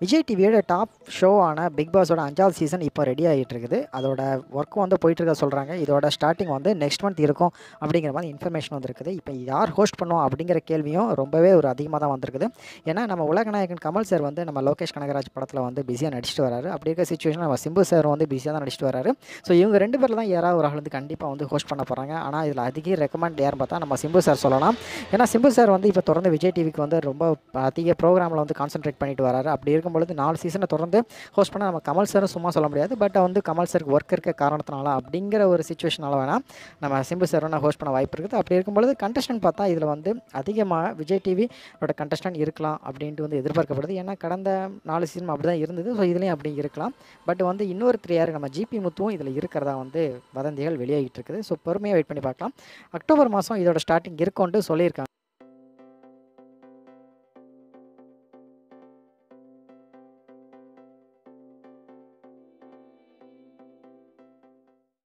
விஜய் டிவியோட top ஷோவான big பாஸோட அஞ்சாவது season இப்போ ரெடி ஆகிட்டு இருக்குது அதோட ஒர்க்கும் வந்து போயிட்டு இருக்க சொல்கிறாங்க இதோட ஸ்டார்டிங் வந்து நெக்ஸ்ட் மந்த் இருக்கும் அப்படிங்கிற மாதிரி இன்ஃபர்மேஷன் வந்திருக்குது இப்போ யார் ஹோஸ்ட் பண்ணுவோம் அப்படிங்கிற கேள்வியும் ரொம்பவே ஒரு அதிகமாக தான் வந்திருக்குது ஏன்னா நம்ம உலகநாயகன் கமல் சார் வந்து நம்ம லோகேஷ் கனகராஜ் படத்தில் வந்து பிஸியாக நடிச்சிட்டு வராரு அப்படி இருக்க சுச்சுவேஷன் நம்ம சிம்பு சார் வந்து பிஸியாக தான் நடிச்சிட்டு வராரு ஸோ இவங்க ரெண்டு பேரில் தான் யாராவது ஒரு ஆள் வந்து கண்டிப்பாக வந்து ஹோஸ்ட் பண்ண போகிறாங்க ஆனால் இதில் அதிக ரெக்கமெண்ட் யாருன்னு பார்த்தா நம்ம சிம்பு சார் சொல்லலாம் ஏன்னா சிம்பு சார் வந்து இப்போ தொடர்ந்து விஜய் டிவிக்கு வந்து ரொம்ப அதிக ப்ரோக்ராமில் வந்து கான்சென்ட்ரேட் பண்ணிட்டு வராரு அப்படி இருக்கும் பொழுது நாலு சீசனை தொடர்ந்து ஹோஸ்ட் பண்ண நம்ம கமல் சாரும் சும்மா சொல்ல முடியாது பட் வந்து கமல் சாருக்கு ஒர்க் இருக்க காரணத்தினால அப்படிங்கிற ஒரு சுச்சுவேஷனால வேணால் நம்ம சிம்பு சார் நான் ஹோஸ்ட் பண்ண வாய்ப்பு இருக்குது அப்படி இருக்கும் பொழுது கண்டஸ்டன்ட் பார்த்தா இதில் வந்து அதிகமாக விஜய் டிவியோட கண்டஸ்டன்ட் இருக்கலாம் அப்படின்ட்டு வந்து எதிர்பார்க்கப்படுது ஏன்னா கடந்த நாலு சீசன் அப்படி தான் இருந்தது ஸோ இதுலேயும் அப்படி இருக்கலாம் பட் வந்து இன்னொருத்தர் யார் நம்ம ஜிபி முத்துவும் இதில் இருக்கிறதா வந்து வதந்திகள் வெளியாகிட்டு இருக்குது ஸோ பொறுமையாக வெயிட் பண்ணி பார்க்கலாம் அக்டோபர் மாதம் இதோட ஸ்டார்டிங் இருக்கும்ட்டு சொல்லியிருக்காங்க